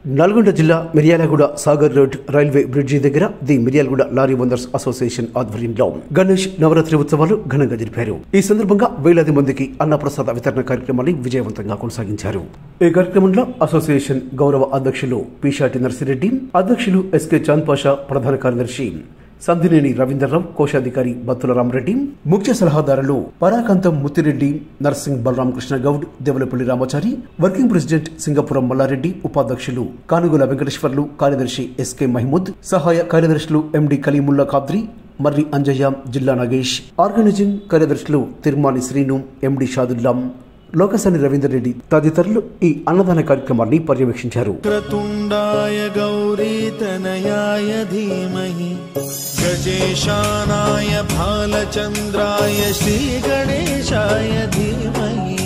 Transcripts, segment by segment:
నల్గొండ జిల్లా Miryalaguda Sagar road railway bridge దగ్గర the Miryalaguda lorry owners association ఆధ్వర్యంలో గణేష్ నవరాత్రి ఉత్సవాలు ఘనంగా జరిపారు ఈ సందర్భంగా వేలాది మందికి అన్నప్రసాద వితరణ కార్యక్రమాన్ని విజయవంతంగా కొనసాగించారు ఈ కార్యక్రమంలో అసోసియేషన్ గౌరవ అధ్యక్షులు పిషాటి నర్సిరెడ్డి అధ్యక్షులు ఎస్కే చాంద్ పాషా ప్రధాన కార్యదర్శి సంధినేని రవీంద్రరావు కోశాధికారి బత్తుల రామరెడ్డి ముఖ్య సలహాదారులు పరాకాంతం ముత్తిరెడ్డి నర్సింగ్ బలరాం కృష్ణ గౌడ్ దేవులపల్లి రామాచారి వర్కింగ్ ప్రెసిడెంట్ సింగపురం మల్లారెడ్డి ఉపాధ్యక్షులు కానుగుల వెంకటేశ్వర్లు కార్యదర్శి ఎస్కే మహమూద్ సహాయ కార్యదర్శులు ఎండి కలీముల్లా ఖాద్రి మర్రి అంజయ్య జిల్లా నాగేష్ ఆర్గనైజింగ్ కార్యదర్శులు తిరుమాని శ్రీను ఎండి షాదుల్లాం లోకసాని రవీందర్ రెడ్డి తదితరులు ఈ అన్నదాన కార్యక్రమాన్ని పర్యవేక్షించారు क्रतुण्डाय गौरीतनयाय धीमहि गजेशानाय भालचन्द्राय श्रीगणेशाय धीमहि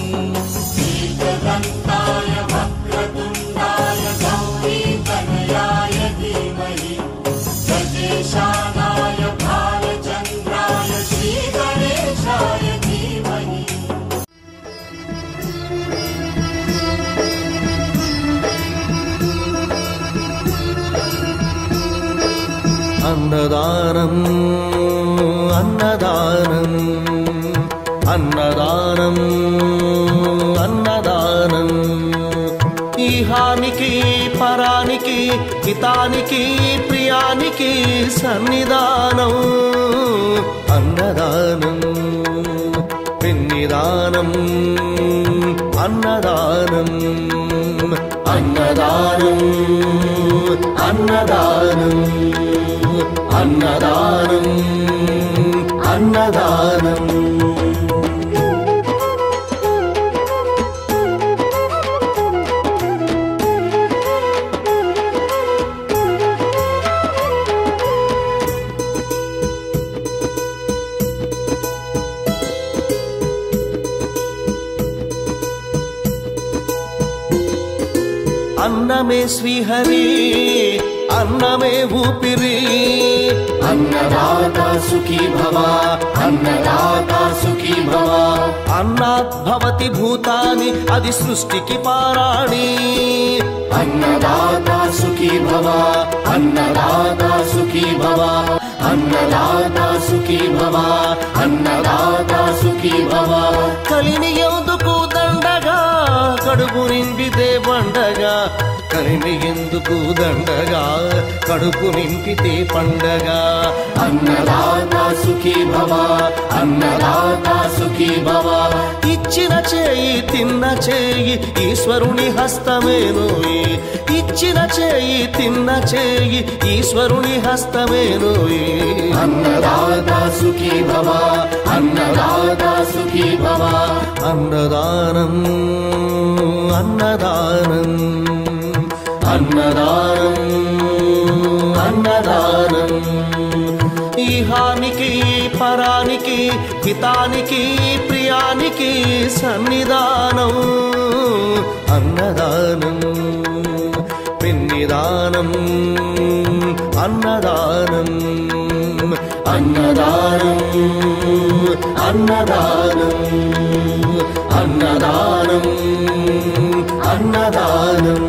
दन्ताय वक्रतुण्डाय गौरीतनयाय धीमहि गजेशानाय भालचन्द्राय श्रीगणेशाय धीमहि అన్నదానం అన్నదానం అన్నదానం అన్నదానం ఈహానికి పరానికి హితానికి ప్రియానికి సన్నిధానం అన్నదానం పిన్నిదానం అన్నదానం అన్నదానం అన్నదానం అన్నదానం అన్నదానం అన్నమే శ్రీహరి అన్నమే ఊపిరి అన్నదాత సుఖీ భవ అన్నదాత సుఖీ భవ అన్నాత్ భవతి భూతాని అది సృష్టికి పారాణి అన్నదాత సుఖీ భవ అన్నదాత సుఖీ భవ అన్నదాత సుఖీ భవ అన్నదాత సుఖీ భవ కలిని ఎందుకు దండగా కడుపు నిండితే పండగా కలిమి ఎందుకు దండగా కడుపు నింపితే పండగ అన్నదాత సుఖీ భవ అన్నదాత సుఖీ భవ ఇచ్చిన చేయి తిన్న చేయి ఈశ్వరుని హస్తమేనోయి ఇచ్చిన చేయి తిన్న చేయి ఈశ్వరుని హస్తమేనోయి అన్నదాత సుఖీ భవ అన్నదాత సుఖీ భవ అన్నదానం అన్నదానం అన్నదానం అన్నదానం ఈహానికి పరానికి హితానికి ప్రియానికి సన్నిధానం అన్నదానం పిన్నిదానం అన్నదానం అన్నదానం అన్నదానం అన్నదానం అన్నదానం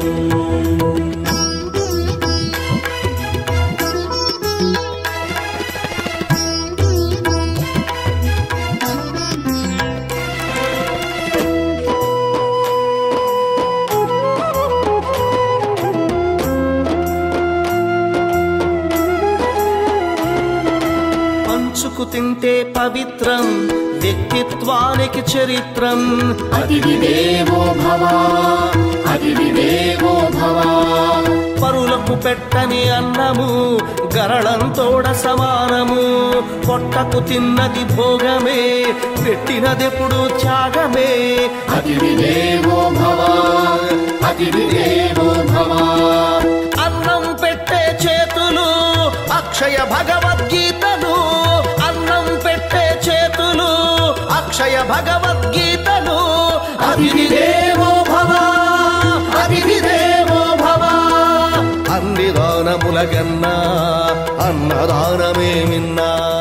పంచుకు తింటే పవిత్రం వ్యక్తిత్వానికి చరిత్రం అతిథి దేవో భవ అతిథి దేవో భవ పరులకు పెట్టని అన్నము గరళంతోడ సమానము పొట్టకు తిన్నది భోగమే పెట్టినదెప్పుడు త్యాగమే అతిథి దేవో భవ అతిథి దేవో భవ అన్నం పెట్టే చేతులు అక్షయ భగవద్గీతలు అన్నం పెట్టే చేతులు అక్షయ భగవద్గీతలు అతిథి దేవో భవ అతిథి దేవో భవ అన్ని దానములగన్నా అన్నదానమే మిన్నా